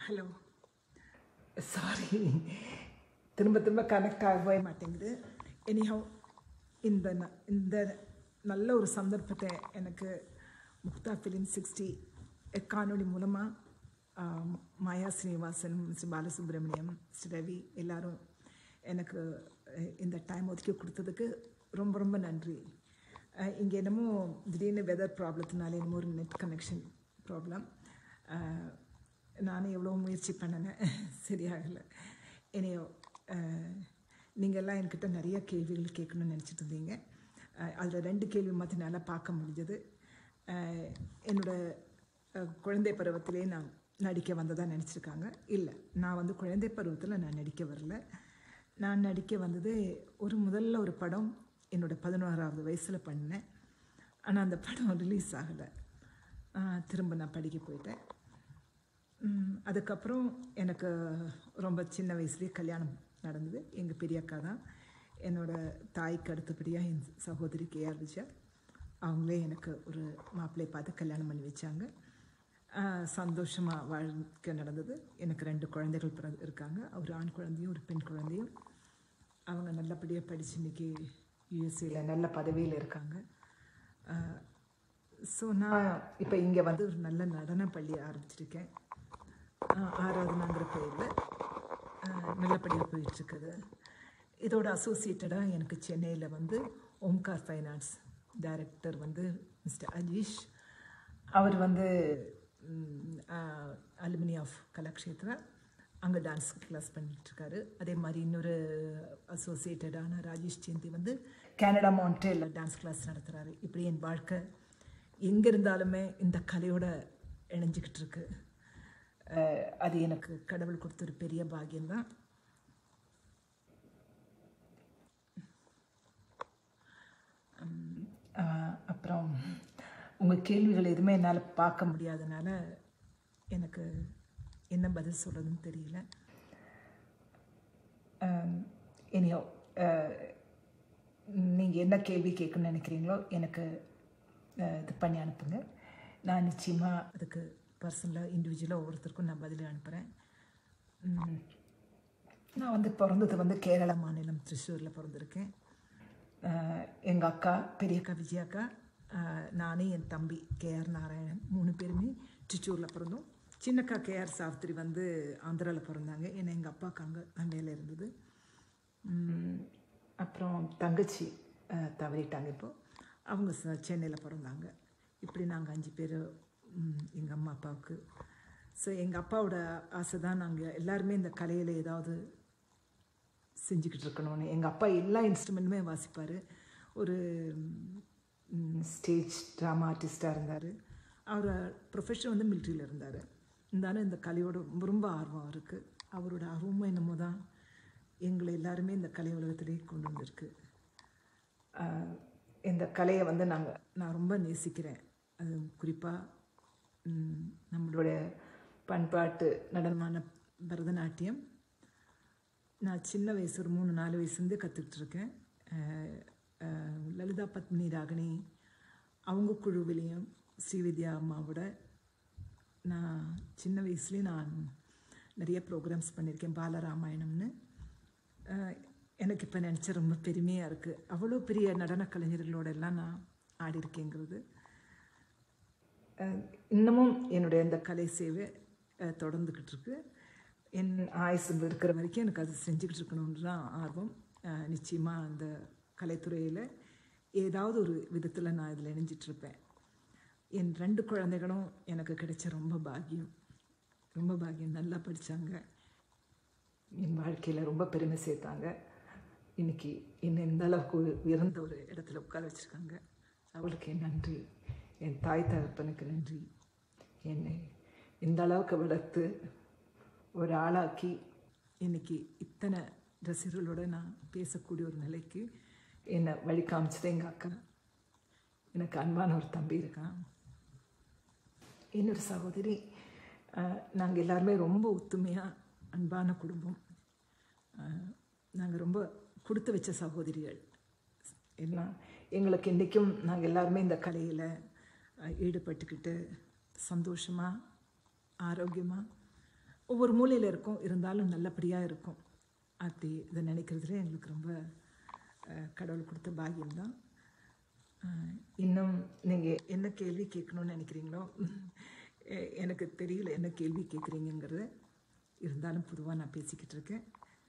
Hello sorry திரும்ப திரும்ப connect ஆகவே மாட்டேங்குது எனிஹவ் இந்த ந- இந்த நல்ல ஒரு சந்தர்ப்பத்தை எனக்கு முக்தா ஃபிலிம் சிக்ஸ்டி காணொளி மூலமாக மாயா ஸ்ரீனிவாசன் மிஸ்டர் பாலசுப்ரமணியம் மிஸ்டர் ரவி எல்லாரும் எனக்கு அஹ், இந்த டைம் ஒதுக்கி கொடுத்ததுக்கு ரொம்ப ரொம்ப நன்றி இங்கே என்னமோ திடீர்னு வெதர் ப்ராப்ளத்தினால என்னமோ ஒரு நெட் கனெக்ஷன் ப்ராப்ளம் நானும் எவ்வளோ முயற்சி பண்ணினேன் சரியாகலை என்னையோ நீங்கள் எல்லாம் என்கிட்ட நிறைய கேள்விகள் கேட்கணும்னு நினச்சிட்டு இருந்தீங்க அதில் ரெண்டு கேள்வி மாற்றி நல்லா பார்க்க முடிஞ்சது என்னோட அஹ், குழந்தை பருவத்திலே நான் நடிக்க வந்ததாக நினச்சிருக்காங்க இல்லை நான் வந்து குழந்தை பருவத்தில் நான் நடிக்க வரல நான் நடிக்க வந்தது ஒரு முதல்ல ஒரு படம் என்னோட பதினோராவது வயசில் பண்ணேன் ஆனால் அந்த படம் ரிலீஸ் ஆகலை திரும்ப நான் படிக்க போயிட்டேன் ம், அதுக்கப்புறம் எனக்கு ரொம்ப சின்ன வயசுலேயே கல்யாணம் நடந்தது எங்கள் பெரிய அக்கா தான் என்னோட தாய்க்கு அடுத்தபடியாக என் சகோதரி கேஆர் விஜயா அவங்களே எனக்கு ஒரு மாப்பிள்ளையை பார்த்து கல்யாணம் பண்ணி வச்சாங்க சந்தோஷமாக வாழ்க்கை நடந்தது எனக்கு ரெண்டு குழந்தைகள் பிற இருக்காங்க ஒரு ஆண் குழந்தையும் ஒரு பெண் குழந்தையும் அவங்க நல்லபடியாக படித்து இன்னைக்கு யூஎஸ்ஏல நல்ல பதவியில் இருக்காங்க ஸோ நான் இப்போ இங்கே வந்து ஒரு நல்ல நடன பள்ளி ஆரம்பிச்சிருக்கேன் ஆஹ் ஆராதனாங்கிற பேரில் நல்லபடியாக போயிட்டுருக்குது இதோட அசோசியேட்டடாக எனக்கு சென்னையில் வந்து ஓம்கார் ஃபைனான்ஸ் டைரக்டர் வந்து மிஸ்டர் அஜீஷ் அவர் வந்து அலுமினி ஆஃப் கலாக்ஷேத்ரா அங்கே டான்ஸ் கிளாஸ் பண்ணிட்டுருக்காரு அதே மாதிரி இன்னொரு அசோசியேட்டடான ராஜேஷ் சேந்தி வந்து கனடா மான்ட்ரேல டான்ஸ் கிளாஸ் நடத்துகிறாரு இப்படி என் வாழ்க்கை எங்கே இருந்தாலுமே இந்த கலையோட இணைஞ்சிக்கிட்டு இருக்கு அஹ் அது எனக்கு கடவுள் கொடுத்த ஒரு பெரிய பாக்கியம்தான் உம், அஹ் அப்புறம் உங்கள் கேள்விகள் எதுவுமே என்னால் பார்க்க முடியாதனால எனக்கு என்ன பதில் சொல்கிறதுன்னு தெரியல இனியோ நீங்கள் என்ன கேள்வி கேட்கணும்னு நினைக்கிறீங்களோ எனக்கு அஹ், இது பண்ணி அனுப்புங்க நான் நிச்சயமாக அதுக்கு பர்சனலாக இண்டிவிஜுவலாக ஒவ்வொருத்தருக்கும் நான் பதில் அனுப்புகிறேன் நான் வந்து பிறந்தது வந்து கேரளா மாநிலம் திருச்சூரில் பிறந்திருக்கேன் எங்கள் அக்கா பெரிய அக்கா விஜயா அக்கா அஹ், நானே என் தம்பி கேஆர் நாராயணன் மூணு பேருமே திருச்சூரில் பிறந்தோம் சின்னக்கா கேஆர் சாவித்திரி வந்து ஆந்திராவில் பிறந்தாங்க ஏன்னா எங்கள் அப்பாவுக்கு அங்கே அண்டையில் இருந்தது உம், அப்புறம் தங்கச்சி அஹ், தவறிட்டாங்க இப்போ அவங்க ச- சென்னையில் பிறந்தாங்க இப்படி நாங்கள் அஞ்சு பேர் எங்கள் அம்மா அப்பாவுக்கு ஸோ எங்கள் அப்பாவோட ஆசை தான் நாங்கள் எல்லாருமே இந்த கலையில் ஏதாவது செஞ்சுக்கிட்டு இருக்கணும்னு எங்கள் அப்பா எல்லா இன்ஸ்ட்ருமெண்ட்டுமே வாசிப்பார் ஒரு ஸ்டேஜ் ட்ராமா ஆர்டிஸ்டாக இருந்தார் அவர் ப்ரொஃபஷன் வந்து மிலிட்ரியில் இருந்தார் இருந்தாலும் இந்த கலையோட ரொம்ப ரொம்ப ஆர்வம் அவருக்கு அவரோட ஆர்வமும் என்னமோ தான் எங்களை எல்லாருமே இந்த கலை உலகத்திலேயே கொண்டு வந்திருக்கு ஆஹ் இந்த கலையை வந்து நாங்கள் நான் ரொம்ப நேசிக்கிறேன் அது குறிப்பாக நம்மளுடைய பண்பாட்டு நடனமான பரதநாட்டியம் நான் சின்ன வயசு ஒரு மூணு நாலு வயசுலேருந்து கற்றுக்கிட்டு இருக்கேன் அஹ், அஹ், லலிதா பத்மினி ராகினி அவங்க குழுவிலையும் ஸ்ரீவித்யா அம்மாவோட நான் சின்ன வயசுலேயே நான் நிறைய ப்ரோக்ராம்ஸ் பண்ணியிருக்கேன் பாலராமாயணம்னு அஹ், எனக்கு இப்போ நினச்ச ரொம்ப பெருமையாக இருக்குது அவ்வளோ பெரிய நடன கலைஞர்களோட எல்லாம் நான் ஆடியிருக்கேங்கிறது அஹ், இன்னமும் என்னுடைய இந்த கலை சேவை அஹ், தொடர்ந்துக்கிட்டு இருக்கு என் ஆயுசு இருக்கிற வரைக்கும் எனக்கு அது செஞ்சுக்கிட்டு இருக்கணும்னு தான் ஆர்வம் நிச்சயமாக அந்த கலைத்துறையில் ஏதாவது ஒரு விதத்தில் நான் இதில் இணைஞ்சிட்ருப்பேன் என் ரெண்டு குழந்தைகளும் எனக்கு கிடைச்ச ரொம்ப பாக்கியம் ரொம்ப பாக்கியம் நல்லா படித்தாங்க என் வாழ்க்கையில் ரொம்ப பெருமை சேர்த்தாங்க இன்னைக்கு என்னை இந்த அளவுக்கு ஒரு உயர்ந்த ஒரு இடத்துல உட்கார வச்சுருக்காங்க அவளுக்கு என் நன்றி என் தாய் தகப்பனுக்கு நன்றி என்னை இந்த அளவுக்கு வளர்த்து ஒரு ஆளாக்கி இன்னைக்கு இத்தனை ரசிகர்களோட நான் பேசக்கூடிய ஒரு நிலைக்கு என்னை வழி காமிச்சது எங்கள் அக்கா எனக்கு அன்பான ஒரு தம்பி இருக்கான் இன்னொரு சகோதரி நாங்கள் எல்லாருமே ரொம்ப ஒத்துமையாக அன்பான குடும்பம் நாங்கள் ரொம்ப கொடுத்து வச்ச சகோதரிகள் எல்லாம் எங்களுக்கு இன்றைக்கும் நாங்கள் எல்லாருமே இந்த கலையில் ஈடுபட்டுக்கிட்டு சந்தோஷமாக ஆரோக்கியமாக ஒவ்வொரு மூலையில் இருக்கும் இருந்தாலும் நல்லபடியாக இருக்கும் அப்படி இதை நினைக்கிறதுல எங்களுக்கு ரொம்ப அஹ், கடவுள் கொடுத்த பாக்கியம்தான் அஹ், இன்னும் நீங்கள் என்ன கேள்வி கேட்கணும்னு நினைக்கிறீங்களோ எ- எனக்கு தெரியல என்ன கேள்வி கேட்குறீங்கிறது இருந்தாலும் பொதுவாக நான் பேசிக்கிட்டு இருக்கேன்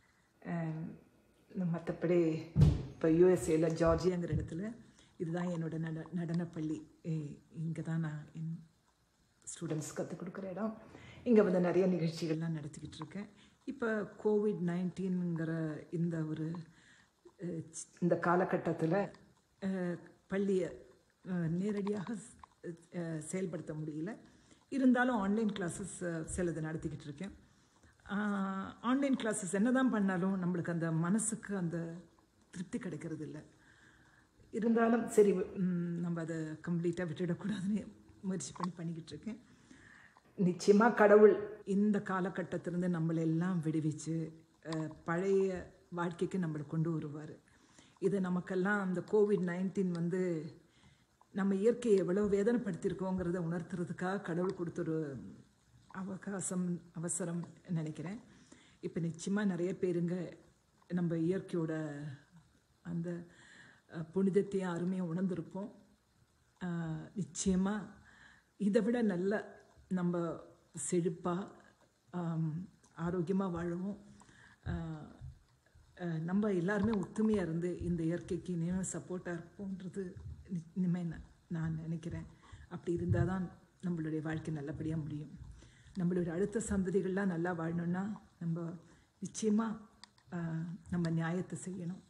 மற்றபடி இப்போ யூஎஸ்ஏல ஜார்ஜியாங்கிற இடத்துல இதுதான் என்னோட நட நடனப்பள்ளி இங்கே தான் நான் என் ஸ்டூடெண்ட்ஸ் கற்றுக் கொடுக்குற இடம் இங்கே வந்து நிறைய நிகழ்ச்சிகள்லாம் நடத்திக்கிட்டு இருக்கேன் இப்போ கோவிட் நைன்டீனுங்கிற இந்த ஒரு அஹ், சி- இந்த காலகட்டத்தில் பள்ளியை அஹ், நேரடியாக ஸ்- அஹ், செயல்படுத்த முடியல இருந்தாலும் ஆன்லைன் கிளாஸஸ் சிலது நடத்திக்கிட்டு இருக்கேன் ஆன்லைன் கிளாஸஸ் என்ன தான் பண்ணாலும் நம்மளுக்கு அந்த மனசுக்கு அந்த திருப்தி கிடைக்கிறது இல்லை இருந்தாலும் சரி ம், நம்ம அதை கம்ப்ளீட்டாக விட்டுடக்கூடாதுன்னு முயற்சி பண்ணி பண்ணிக்கிட்டு இருக்கேன் நிச்சயமாக கடவுள் இந்த காலகட்டத்திலிருந்து நம்மளை எல்லாம் விடுவிச்சு அஹ், பழைய வாழ்க்கைக்கு நம்மளை கொண்டு வருவார் இது நமக்கெல்லாம் அந்த கோவிட் நைன்டீன் வந்து நம்ம இயற்கையை எவ்வளோ வேதனைப்படுத்தியிருக்கோங்கிறத உணர்த்துறதுக்காக கடவுள் கொடுத்த ஒரு அவகாசம் அவசரம் நினைக்கிறேன் இப்போ நிச்சயமாக நிறைய பேருங்க நம்ம இயற்கையோட அந்த அஹ், புனிதத்தையும் அருமையும் உணர்ந்திருப்போம் ஆஹ், நிச்சயமா இதை விட நல்ல நம்ம செழிப்பாக ஆரோக்கியமாக வாழவும் ஆஹ், ஆஹ், நம்ம எல்லாருமே ஒத்துமையாக இருந்து இந்த இயற்கைக்கு இனிமேல் சப்போர்ட்டாக இருப்போன்றது நி- இனிமேல் நான் நான் நினைக்கிறேன் அப்படி இருந்தால் தான் நம்மளுடைய வாழ்க்கை நல்லபடியாக முடியும் நம்மளுடைய அடுத்த சந்ததிகள்லாம் நல்லா வாழணும்னா நம்ம நிச்சயமாக நம்ம நியாயத்தை செய்யணும்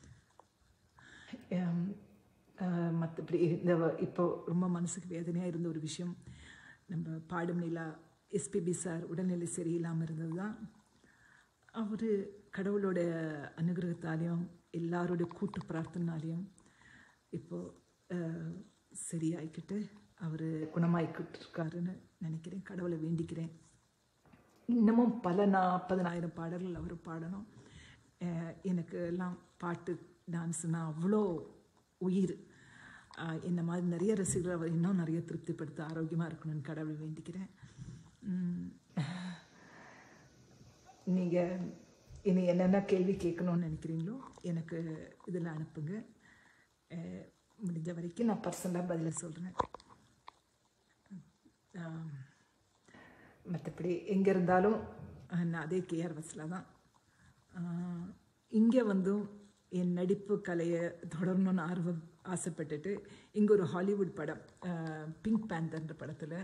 மற்றபடி இந்த வ- இப்போ ரொம்ப மனசுக்கு வேதனையாக இருந்த ஒரு விஷயம் நம்ம பாடும் நிலா எஸ்பிபி சார் உடல்நிலை சரியில்லாமல் இருந்தது தான் அவர் கடவுளோட அனுகிரகத்தாலையும் எல்லாரோட கூட்டு பிரார்த்தனாலையும் இப்போது சரியாயிக்கிட்டு அவர் குணமாயிக்கிட்டு இருக்காருன்னு நினைக்கிறேன் கடவுளை வேண்டிக்கிறேன் இன்னமும் பல நாற்பதனாயிரம் பாடல்கள் அவர் பாடணும் அஹ் எனக்கு எல்லாம் பாட்டு டான்ஸ்னால் அவ்வளோ உயிர் அஹ் என்ன மாதிரி நிறைய ரசிகர்கள் அவர் இன்னும் நிறைய திருப்திப்படுத்த ஆரோக்கியமாக இருக்கணும்னு கடவுளை வேண்டிக்கிறேன் நீங்கள் இனி என்னென்ன கேள்வி கேட்கணும்னு நினைக்கிறீங்களோ எனக்கு இதில் அனுப்புங்க அஹ் முடிஞ்ச வரைக்கும் நான் பர்சனலாக பதிலை சொல்கிறேன் மற்றபடி எங்கே இருந்தாலும் அஹ், நான் அதே கேஆர் பஸ்ஸில் தான் இங்கே வந்தும் என் நடிப்பு கலையை தொடரணும்னு ஆர்வம் ஆசைப்பட்டுட்டு இங்கே ஒரு ஹாலிவுட் படம் அஹ், பிங்க் பேந்தர்ன்ற படத்தில்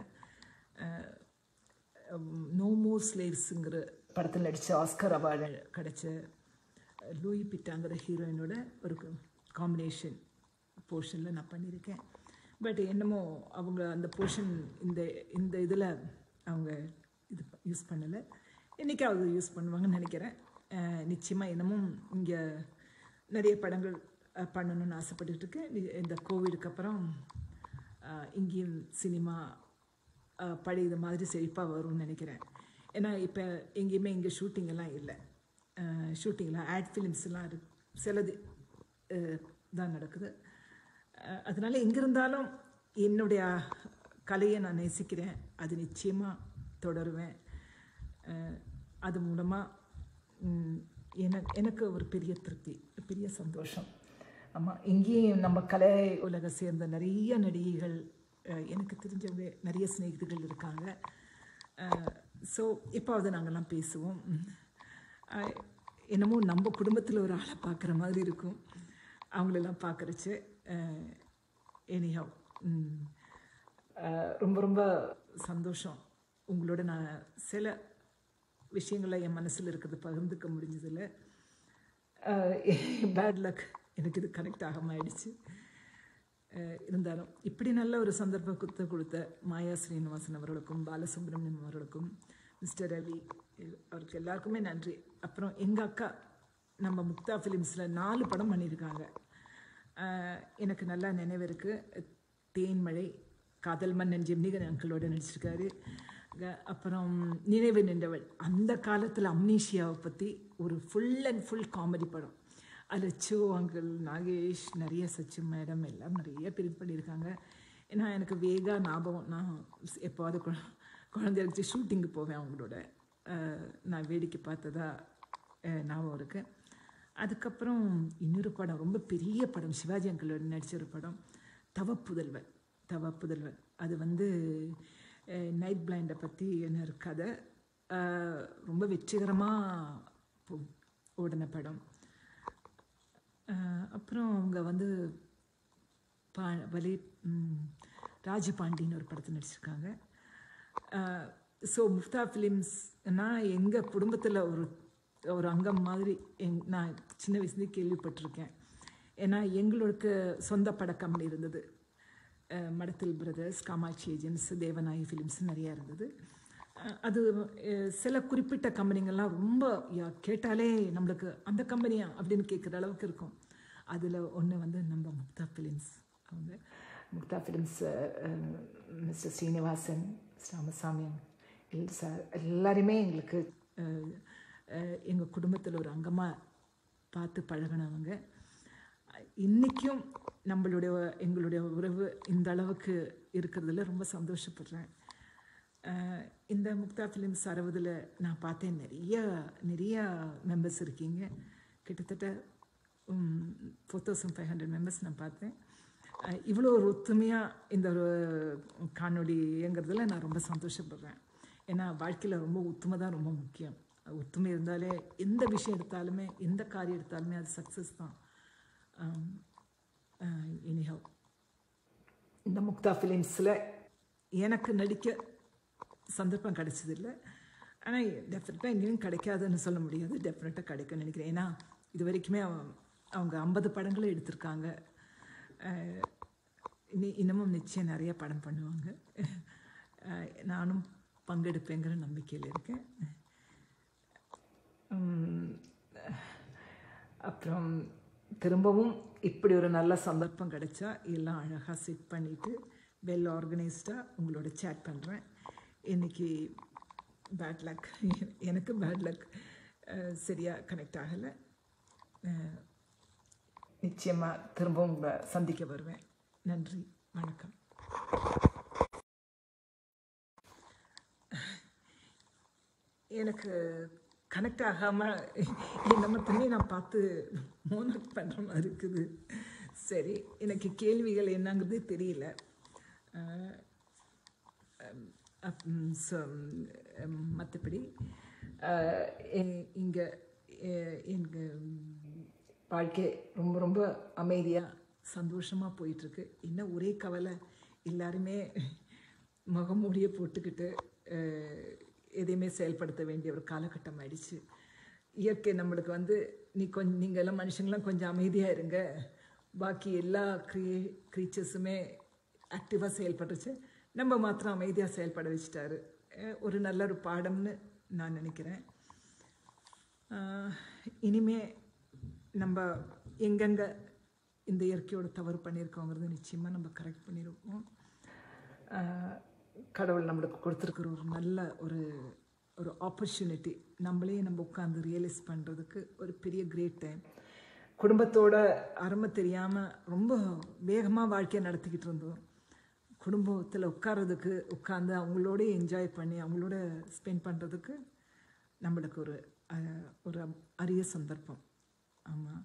நோ மோர் ஸ்லேவ்ஸுங்கிற படத்தில் நடித்த ஆஸ்கர் அவார்டு கிடைச்ச லூயி பிட்டாங்கிற ஹீரோயினோட ஒரு காம்பினேஷன் போர்ஷனில் நான் பண்ணியிருக்கேன் பட் என்னமோ அவங்க அந்த போர்ஷன் இந்த இந்த இதில் அவங்க இது யூஸ் பண்ணலை என்றைக்காவது யூஸ் பண்ணுவாங்கன்னு நினைக்கிறேன் நிச்சயமாக இன்னமும் இங்கே நிறைய படங்கள் அஹ், பண்ணணும்னு ஆசைப்பட்டுட்டு இருக்கேன் இ- இந்த கோவிடுக்கு அப்புறம் அஹ், இங்கேயும் சினிமா அஹ், பழைய இது மாதிரி செழிப்பாக வரும்னு நினைக்கிறேன் ஏன்னா இப்போ எங்கேயுமே இங்கே ஷூட்டிங் எல்லாம் இல்லை ஷூட்டிங்லாம் ஆட் ஃபிலிம்ஸ்லாம் இருக்கு சிலது அஹ், தான் நடக்குது அஹ், அதனால எங்கே இருந்தாலும் என்னுடைய கலையை நான் நேசிக்கிறேன் அது நிச்சயமாக தொடருவேன் அஹ், அது மூலமாக எனக்கு எனக்கு ஒரு பெரிய திருப்தி பெரிய சந்தோஷம் ஆமாம் இங்கேயும் நம்ம கலை உலக சேர்ந்த நிறைய நடிகைகள் அஹ், எனக்கு தெரிஞ்சவங்க நிறைய சிநேகிதர்கள் இருக்காங்க ஸோ எப்பாவது நாங்கள்லாம் பேசுவோம் அஹ், என்னமோ நம்ம குடும்பத்தில் ஒரு ஆளை பார்க்குற மாதிரி இருக்கும் அவங்களெல்லாம் பார்க்குறச்சு எனிஹவ் ரொம்ப ரொம்ப சந்தோஷம் உங்களோட நான் சில விஷயங்களை என் மனசில் இருக்கிறது பகிர்ந்துக்க முடிஞ்சதில்ல பேட் லக் எனக்கு இது கனெக்ட் ஆகாம ஆயிடுச்சு அஹ் இருந்தாலும் இப்படி நல்ல ஒரு சந்தர்ப்பத்தை கொடுத்த மாயா ஸ்ரீனிவாசன் அவர்களுக்கும் பாலசுப்ரமணியம் அவர்களுக்கும் மிஸ்டர் ரவி இவ்- அவருக்கு எல்லாருக்குமே நன்றி அப்புறம் எங்கள் அக்கா நம்ம முக்தா ஃபிலிம்ஸில் நாலு படம் பண்ணியிருக்காங்க அஹ் எனக்கு நல்லா நினைவு இருக்குது தேன்மழை காதல் மன்னன் ஜெமினிகன் அங்கிளோட நடிச்சிருக்காரு க- அப்புறம் நினைவு நின்றவள் அந்த காலத்தில் அம்னீஷியாவை பற்றி ஒரு ஃபுல் அண்ட் ஃபுல் காமெடி படம் அதில் சோ அங்கிள் நாகேஷ் நிறைய சச்சு மேடம் எல்லாம் நிறைய பேர் இது பண்ணியிருக்காங்க ஏன்னா எனக்கு வேகா ஞாபகம் நான் எப்போவாது கு- குழந்தைய வச்சு ஷூட்டிங்கு போவேன் அவங்களோட அஹ், நான் வேடிக்கை பார்த்ததா அஹ், ஞாபகம் இருக்கு அதுக்கப்புறம் இன்னொரு படம் ரொம்ப பெரிய படம் சிவாஜி அங்கிள் நடிச்ச ஒரு படம் தவப்புதல்வன் தவப்புதல்வன் அது வந்து நைட் பிளைண்டை பற்றி என்ன ஒரு கதை அஹ், ரொம்ப வெற்றிகரமாக ஓடின படம் அஹ், அப்புறம் அவங்க வந்து பா வலி ம், ராஜபாண்டின்னு ஒரு படத்தில் நடிச்சிருக்காங்க ஸோ முஃப்தா ஃபிலிம்ஸ்னா எங்கள் குடும்பத்தில் ஒரு ஒரு அங்கம் மாதிரி எங் நான் சின்ன வயசுலேயே கேள்விப்பட்டிருக்கேன் ஏன்னா எங்களுக்கு சொந்த பட கம்பெனி இருந்தது அஹ், மடத்தில் brothers Kamakshi agents Devanayaki films நிறையா இருந்தது அஹ், அது அஹ், சில குறிப்பிட்ட கம்பெனிங்கள்லாம் ரொம்ப யா- கேட்டாலே நம்மளுக்கு அந்த கம்பெனியா அப்படின்னு கேட்குற அளவுக்கு இருக்கும் அதில் ஒன்று வந்து நம்ம முக்தா ஃபிலிம்ஸ் அவங்க Muktha films mister Srinivasan Ramasamy L sir எல்லாருமே எங்களுக்கு எங்கள் குடும்பத்தில் ஒரு அங்கமாக பார்த்து பழகினவங்க இன்றைக்கும் நம்மளுடைய எங்களுடைய உறவு இந்த அளவுக்கு இருக்கிறதுல ரொம்ப சந்தோஷப்படுறேன் அஹ் இந்த முக்தா ஃபிலிம்ஸ் அறுபதில் நான் பார்த்தேன் நிறைய நிறைய மெம்பர்ஸ் இருக்கீங்க கிட்டத்தட்ட four thousand five hundred members நான் பார்த்தேன் அஹ் இவ்வளோ ஒரு ஒத்துமையாக இந்த ஒரு காணொலிங்கிறதுல நான் ரொம்ப சந்தோஷப்படுறேன் ஏன்னா வாழ்க்கையில் ரொம்ப ஒத்துமை தான் ரொம்ப முக்கியம் ஒத்துமை இருந்தாலே எந்த விஷயம் எடுத்தாலுமே எந்த காரியம் எடுத்தாலுமே அது சக்ஸஸ் தான் எனிஹவ் இந்த முக்தா ஃபிலிம்ஸில் எனக்கு நடிக்க சந்தர்ப்பம் கிடைச்சதில்லை ஆனால் டெஃபினட்டாக இங்கேயும் கிடைக்காதுன்னு சொல்ல முடியாது டெஃபினட்டாக கிடைக்கும்னு நினைக்கிறேன் ஏன்னா இது வரைக்குமே அவ- அவங்க ஐம்பது படங்களும் எடுத்திருக்காங்க அஹ் இனி இன்னமும் நிச்சயம் நிறைய படம் பண்ணுவாங்க அஹ் நானும் பங்கெடுப்பேங்கிற நம்பிக்கையில் இருக்கேன் உம், அப்புறம் திரும்பவும் இப்படி ஒரு நல்ல சந்தர்ப்பம் கிடைச்சா எல்லாம் அழகாக செட் பண்ணிவிட்டு வெல் ஆர்கனைஸ்டாக உங்களோட சேட் பண்ணுறேன் இன்னைக்கு பேட் லக் எனக்கு பேட் லக் சரியாக கனெக்ட் ஆகலை நிச்சயமாக திரும்பவும் உங்களை சந்திக்க வருவேன் நன்றி வணக்கம் எனக்கு கனெக்ட் ஆகாமல் நம்ம தண்ணி நான் பார்த்து மோனட் பண்ணுற மாதிரி இருக்குது சரி எனக்கு கேள்விகள் என்னங்கிறதே தெரியல மற்றபடி இங்கே எங்கள் வாழ்க்கை ரொம்ப ரொம்ப அமைதியாக சந்தோஷமாக போயிட்டுருக்கு என்ன ஒரே கவலை எல்லாருமே முகமூடியை போட்டுக்கிட்டு அஹ், எதையுமே செயல்படுத்த வேண்டிய ஒரு காலகட்டம் ஆயிடுச்சு இயற்கை நம்மளுக்கு வந்து நீ கொஞ்சம் நீங்கள் எல்லாம் மனுஷங்களாம் கொஞ்சம் அமைதியாக இருங்க பாக்கி எல்லா க்ரீ க்ரீச்சர்ஸுமே ஆக்டிவாக செயல்பட்டுச்சு நம்ம மாத்திரம் அமைதியாக செயல்பட வச்சுட்டாரு அஹ், ஒரு நல்ல ஒரு பாடம்னு நான் நினைக்கிறேன் ஆஹ், இனிமே நம்ம எங்கெங்கே இந்த இயற்கையோட தவறு பண்ணியிருக்கோங்கிறது நிச்சயமாக நம்ம கரெக்ட் பண்ணியிருக்கோம் ஆஹ், கடவுள் நம்மளுக்கு கொடுத்துருக்குற ஒரு நல்ல ஒரு ஒரு ஆப்பர்ச்சுனிட்டி நம்மளே நம்ம உட்காந்து ரியலைஸ் பண்ணுறதுக்கு ஒரு பெரிய கிரேட் டைம் குடும்பத்தோட அருமை தெரியாமல் ரொம்ப வேகமாக வாழ்க்கையை நடத்திக்கிட்டு இருந்தோம் குடும்பத்தில் உட்கார்றதுக்கு உட்காந்து அவங்களோட என்ஜாய் பண்ணி அவங்களோட ஸ்பெண்ட் பண்ணுறதுக்கு நம்மளுக்கு ஒரு அஹ், ஒரு அரிய சந்தர்ப்பம் ஆமாம்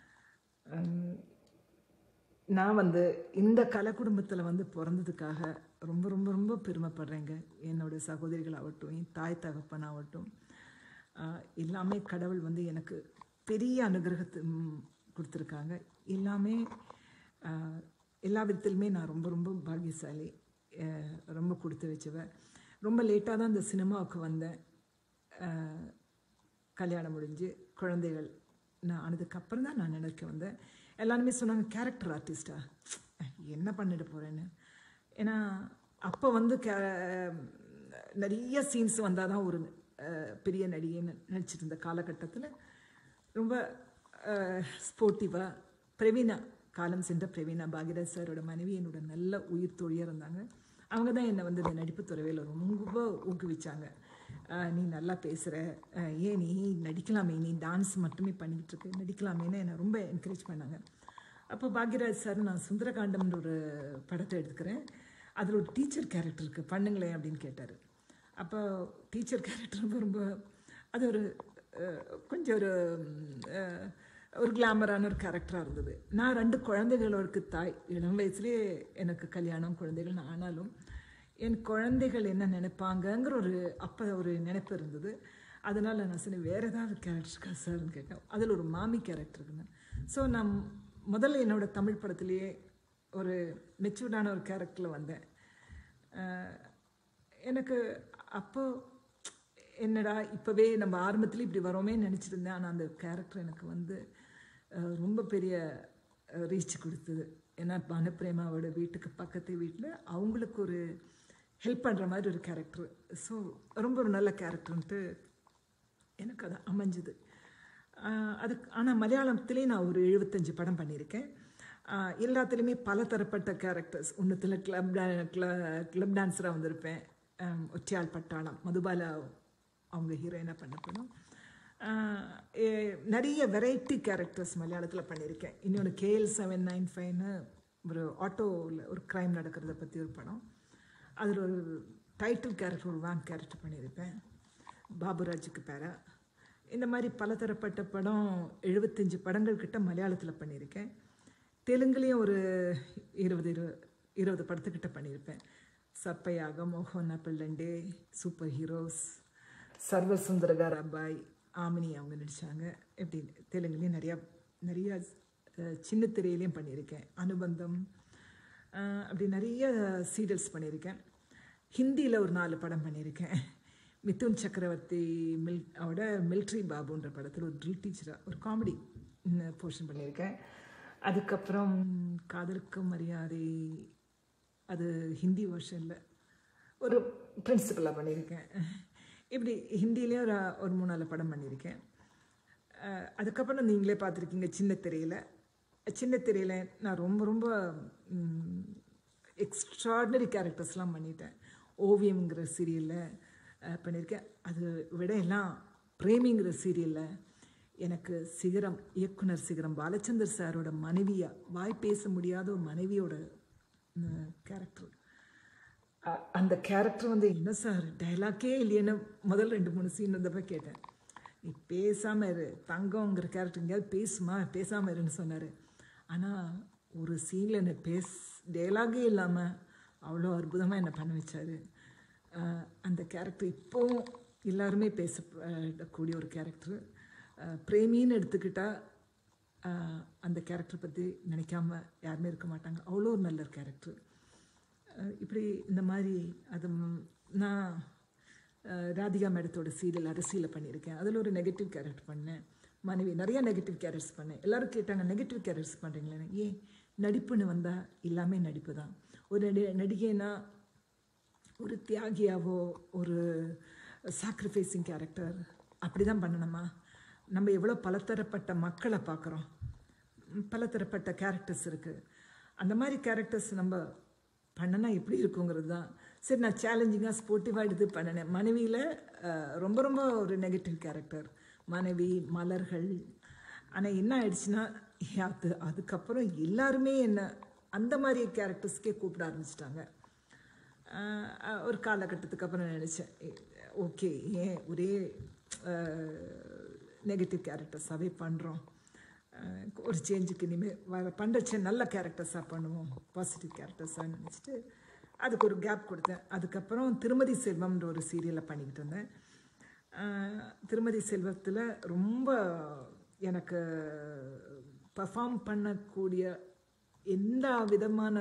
நான் வந்து இந்த கலை குடும்பத்தில் வந்து பிறந்ததுக்காக ரொம்ப ரொம்ப ரொம்ப பெருமைப்படுறேங்க என்னோட சகோதரிகள் ஆகட்டும் என் தாய் தகப்பன் ஆகட்டும் ஆஹ், எல்லாமே கடவுள் வந்து எனக்கு பெரிய அனுகிரகத்தை ம், கொடுத்துருக்காங்க எல்லாமே ஆஹ், எல்லா விதத்திலுமே நான் ரொம்ப ரொம்ப பாக்கியசாலி ஆஹ், ரொம்ப கொடுத்து வச்சவ ரொம்ப லேட்டாக தான் இந்த சினிமாவுக்கு வந்தேன் ஆஹ், கல்யாணம் முடிஞ்சு குழந்தைகள் நான் ஆனதுக்கப்புறம் தான் நான் நினைக்க வந்தேன் எல்லாருமே சொன்னாங்க கேரக்டர் ஆர்டிஸ்டா என்ன பண்ணிட்டு போகிறேன்னு ஏன்னா அப்போ வந்து கே நிறைய சீன்ஸ் வந்தால் தான் ஒரு அஹ், பெரிய நடிகைன்னு நினச்சிட்டு இருந்த காலகட்டத்தில் ரொம்ப ஸ்போர்ட்டிவாக பிரவீனா காலம் சென்ற பிரவீனா பாகிராஜ் சாரோட மனைவி என்னோட நல்ல உயிர் தோழியாக இருந்தாங்க அவங்க தான் என்னை வந்து இந்த நடிப்பு துறவையில் ரொம்ப ஊக்குவிச்சாங்க ஆஹ் நீ நல்லா பேசுகிற ஏன் நீ நடிக்கலாமே நீ டான்ஸ் மட்டுமே பண்ணிக்கிட்டு இருக்க நடிக்கலாமேன்னு என்னை ரொம்ப என்கரேஜ் பண்ணாங்க அப்போ பாக்யராஜ் சார் நான் சுந்தரகாண்டம்னு ஒரு படத்தை எடுத்துக்கிறேன் அதில் ஒரு டீச்சர் கேரக்டர் இருக்குது பண்ணுங்களேன் அப்படின்னு கேட்டார் அப்போ டீச்சர் கேரக்டர் ரொம்ப ரொம்ப அது ஒரு அஹ், கொஞ்சம் ஒரு ம், அஹ், ஒரு கிளாமரான ஒரு கேரக்டராக இருந்தது நான் ரெண்டு குழந்தைகளோருக்கு தாய் இளம் வயசுலேயே எனக்கு கல்யாணம் குழந்தைகள் ஆனாலும் என் குழந்தைகள் என்ன நினைப்பாங்கங்கிற ஒரு அப்போ ஒரு நினைப்பு இருந்தது அதனால் நான் சொன்னேன் வேறு ஏதாவது கேரக்டருக்கா சார்னு கேட்டேன் அதில் ஒரு மாமி கேரக்டர் இருக்குங்க ஸோ நான் முதல்ல என்னோட தமிழ் படத்துலேயே ஒரு மெச்சூர்டான ஒரு கேரக்டரில் வந்தேன் அஹ் எனக்கு அப்போ என்னடா இப்போவே நம்ம ஆரம்பத்தில் இப்படி வரோமே நினச்சிட்டு இருந்தேன் ஆனால் அந்த கேரக்டர் எனக்கு வந்து அஹ், ரொம்ப பெரிய ரீச் கொடுத்தது ஏன்னா பானுப்பிரேமாவோட வீட்டுக்கு பக்கத்து வீட்டில் அவங்களுக்கு ஒரு ஹெல்ப் பண்ணுற மாதிரி ஒரு கேரக்டர் ஸோ ரொம்ப ஒரு நல்ல கேரக்டர்ன்ட்டு எனக்கு அது அமைஞ்சுது ஆஹ் அதுக்கு ஆனால் மலையாளத்திலே நான் ஒரு எழுபத்தஞ்சு படம் பண்ணியிருக்கேன் ஆஹ் எல்லாத்துலேயுமே பல தரப்பட்ட கேரக்டர்ஸ் ஒன்றுத்தில் கிளப் கிளப் டான்ஸராக வந்திருப்பேன் ஆம், ஒற்றையாள் பட்டாளம் மதுபாலா அவங்க ஹீரோயினாக பண்ண படம் ஆஹ் ஏ- நிறைய வெரைட்டி கேரக்டர்ஸ் மலையாளத்தில் பண்ணியிருக்கேன் இன்னொன்று கேஎல் செவன் நைன் ஃபைவ்னு ஒரு ஆட்டோவில் ஒரு க்ரைம் நடக்கிறத பற்றி ஒரு படம் அதில் ஒரு டைட்டில் கேரக்டர் ஒரு வேன் கேரக்டர் பண்ணியிருப்பேன் பாபுராஜுக்கு பேரா இந்த மாதிரி பலதரப்பட்ட படம் எழுபத்தஞ்சு படங்கள் கிட்ட மலையாளத்தில் பண்ணியிருக்கேன் தெலுங்குலேயும் ஒரு இருபது இரு இருபது படத்துக்கிட்ட பண்ணியிருப்பேன் சப்பையாக மோகன பிள்ளண்டே சூப்பர் ஹீரோஸ் சர்வ சுந்தரகார் அப்பாய் ஆமினி அவங்க நடித்தாங்க எப்படி தெலுங்குலேயும் நிறையா நிறையா அஹ், சின்ன திரையிலையும் பண்ணியிருக்கேன் அனுபந்தம் அஹ், அப்படி நிறைய சீரியல்ஸ் பண்ணியிருக்கேன் ஹிந்தியில் ஒரு நாலு படம் பண்ணியிருக்கேன் மிதுன் சக்கரவர்த்தி மில் அவட மில்ட்ரி பாபுன்ற படத்தில் ஒரு ட்ரில் டீச்சராக ஒரு காமெடி போர்ஷன் பண்ணியிருக்கேன் அதுக்கப்புறம் காதலுக்கு மரியாதை அது ஹிந்தி வருஷனில் ஒரு பிரின்சிபலாக பண்ணியிருக்கேன் இப்படி ஹிந்திலேயும் ஒரு ஒரு மூணு நாலு படம் பண்ணியிருக்கேன் அஹ் அதுக்கப்புறம் நீங்களே பார்த்துருக்கீங்க சின்ன திரையில் சின்ன திரையில் நான் ரொம்ப ரொம்ப எக்ஸ்ட்ராடினரி கேரக்டர்ஸ்லாம் பண்ணிட்டேன் ஓவியம்ங்கிற சீரியலில் பண்ணியிருக்கேன் அது விட எல்லாம் பிரேமிங்கிற சீரியலில் எனக்கு சிகரம் இயக்குனர் சிகரம் பாலச்சந்தர் சாரோட மனைவியா வாய் பேச முடியாத ஒரு மனைவியோட கேரக்டர் அ- அந்த கேரக்டர் வந்து என்ன சார் டைலாக்கே இல்லையேன்னு முதல் ரெண்டு மூணு சீன் வந்தப்ப கேட்டேன் நீ பேசாமல் இரு தங்கங்கிற கேரக்டர் எங்கேயாவது பேசுமா பேசாமல் இருன்னு சொன்னார் ஆனால் ஒரு சீனில் என்னை பேஸ் டைலாகே இல்லாமல் அவ்வளோ அற்புதமாக என்னை பண்ண வச்சார் அந்த கேரக்டர் இப்போவும் எல்லாருமே பேசக்கூடிய ஒரு கேரக்டர் பிரேமின்னு எடுத்துக்கிட்டால் ஆஹ் அந்த கேரக்டர் பற்றி நினைக்காம யாருமே இருக்க மாட்டாங்க அவ்வளோ ஒரு நல்ல கேரக்டர் இப்படி இந்த மாதிரி அது ம், நான் ஆஹ் ராதிகா மேடத்தோட சீரியல் அரசியலில் பண்ணியிருக்கேன் அதில் ஒரு நெகட்டிவ் கேரக்டர் பண்ணேன் மனைவி நிறைய நெகட்டிவ் கேரக்டர்ஸ் பண்ணேன் எல்லாரும் கேட்டாங்க நெகட்டிவ் கேரக்டர்ஸ் பண்ணுறீங்களே ஏன் நடிப்புன்னு வந்தால் எல்லாமே நடிப்பு தான் ஒரு நடி நடிகைனா ஒரு தியாகியாவோ ஒரு சாக்ரிஃபைசிங் கேரக்டர் அப்படி தான் பண்ணணுமா நம்ம எவ்வளோ பலதரப்பட்ட மக்களை பார்க்குறோம் பலதரப்பட்ட கேரக்டர்ஸ் இருக்குது அந்த மாதிரி கேரக்டர்ஸ் நம்ம பண்ணனா எப்படி இருக்குங்கிறது தான் சரி நான் சேலஞ்சிங்காக ஸ்போர்ட்டிவாக எடுத்து பண்ணினேன் மனைவியில் அஹ், ரொம்ப ரொம்ப ஒரு நெகட்டிவ் கேரக்டர் மனைவி மலர்கள் ஆனால் என்ன ஆயிடுச்சுன்னா அது அதுக்கப்புறம் எல்லாருமே என்ன அந்த மாதிரி கேரக்டர்ஸ்க்கே கூப்பிட ஆரம்பிச்சிட்டாங்க ஆஹ் ஒரு காலகட்டத்துக்கு அப்புறம் நினச்சேன் ஓகே ஏன் ஒரே நெகட்டிவ் கேரக்டர்ஸாகவே பண்ணுறோம் ஒரு சேஞ்சுக்கு இனிமேல் வர பண்ணுறச்ச நல்ல கேரக்டர்ஸாக பண்ணுவோம் பாசிட்டிவ் கேரக்டர்ஸாக நினச்சிட்டு அதுக்கு ஒரு கேப் கொடுத்தேன் அதுக்கப்புறம் திருமதி செல்வம்ன்ற ஒரு சீரியலை பண்ணிக்கிட்டு இருந்தேன் ஆஹ் திருமதி செல்வத்தில் ரொம்ப எனக்கு பர்ஃபார்ம் பண்ணக்கூடிய எல்லா விதமான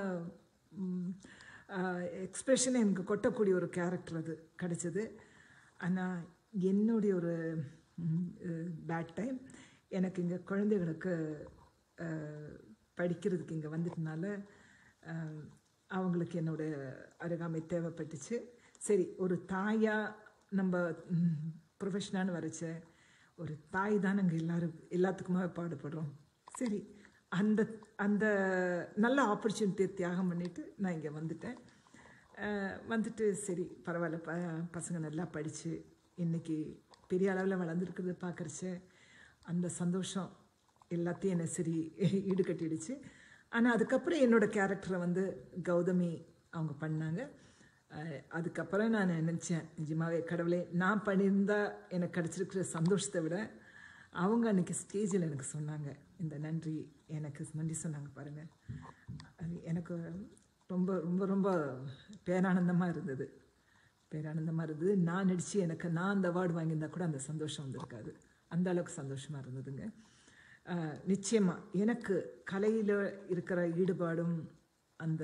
எக்ஸ்ப்ரெஷனை எனக்கு கொட்டக்கூடிய ஒரு கேரக்டர் அது கிடச்சிது ஆனால் என்னுடைய ஒரு பேட் டைம் எனக்கு இங்கே குழந்தைகளுக்கு அஹ், படிக்கிறதுக்கு இங்கே வந்துட்டனால அஹ், அவங்களுக்கு என்னோட அருகாமை தேவைப்பட்டுச்சு சரி ஒரு தாயாக நம்ம ப்ரொஃபஷனானு வரைச்ச ஒரு தாய் தான் நாங்கள் எல்லாரும் எல்லாத்துக்குமே பாடுபடுறோம் சரி அந்த அந்த நல்ல ஆப்பர்ச்சுனிட்டியை தியாகம் பண்ணிவிட்டு நான் இங்கே வந்துட்டேன் அஹ் வந்துட்டு சரி பரவாயில்ல ப பசங்க நல்லா படித்து இன்றைக்கி பெரிய அளவில் வளர்ந்துருக்கிறத பார்க்குறச்ச அந்த சந்தோஷம் எல்லாத்தையும் என்னை சரி ஈடுகட்டிடுச்சு ஆனால் அதுக்கப்புறம் என்னோடய கேரக்டரை வந்து கௌதமி அவங்க பண்ணாங்க அஹ், அதுக்கப்புறம் நான் நினச்சேன் நிஜமாவே கடவுளே நான் பண்ணியிருந்தா எனக்கு கிடச்சிருக்கிற சந்தோஷத்தை விட அவங்க அன்னைக்கு ஸ்டேஜில் எனக்கு சொன்னாங்க இந்த நன்றி எனக்கு நன்றி சொன்னாங்க பாருங்கள் அது எனக்கு ரொம்ப ரொம்ப ரொம்ப பேரானந்தமாக இருந்தது பேரானந்தமாக இருந்தது நான் நடித்து எனக்கு நான் அந்த அவார்டு வாங்கியிருந்தா கூட அந்த சந்தோஷம் வந்திருக்காது அந்த அளவுக்கு சந்தோஷமாக இருந்ததுங்க ஆஹ், நிச்சயமா எனக்கு கலையில் இருக்கிற ஈடுபாடும் அந்த